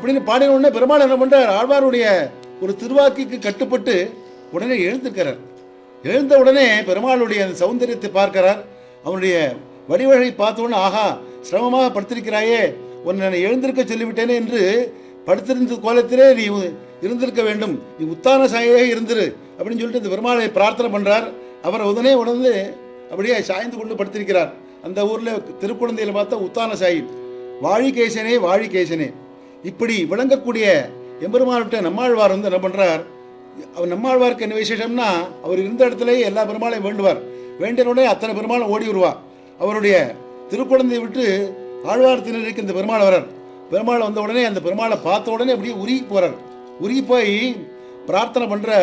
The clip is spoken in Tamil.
அப்படின்னு பாடின உடனே பெருமாள் என்ன பண்றார் ஆழ்வாருடைய ஒரு திருவாக்கிக்கு கட்டுப்பட்டு உடனே எழுந்திருக்கிறார் எழுந்த உடனே பெருமாளுடைய அந்த சௌந்தரியத்தை பார்க்கிறார் அவனுடைய வடிவழகை பார்த்த உடனே ஆஹா சிரமமாக படுத்திருக்கிறாயே உன்னை நான் எழுந்திருக்க சொல்லிவிட்டேனே என்று படுத்திருந்த கோலத்திலே நீ இருந்திருக்க வேண்டும் நீ உத்தான சாயாக இருந்திரு அப்படின்னு சொல்லிட்டு இந்த பெருமாளை பிரார்த்தனை பண்றார் அவர் உடனே உணர்ந்து அப்படியே சாய்ந்து கொண்டு படுத்திருக்கிறார் அந்த ஊர்ல திருக்குழந்தையில பார்த்தா உத்தான சாயி வாழிகேசனே வாழிகேசனே இப்படி விளங்கக்கூடிய எம்பெருமான்கிட்ட நம்மாழ்வார் வந்து என்ன பண்றார் அவர் நம்மாழ்வாருக்கு என்ன விசேஷம்னா அவர் இருந்த இடத்துலயே எல்லா பெருமாளையும் வேண்டுவார் வேண்டிய உடனே அத்தனை பெருமாளும் ஓடி வருவா அவருடைய திருக்குழந்தையை விட்டு ஆழ்வார் திணறிக்கு இந்த பெருமாள் வரார் பெருமாள் வந்த உடனே அந்த பெருமாளை பார்த்த உடனே அப்படியே உருகி போறார் உருகி போய் பிரார்த்தனை பண்ற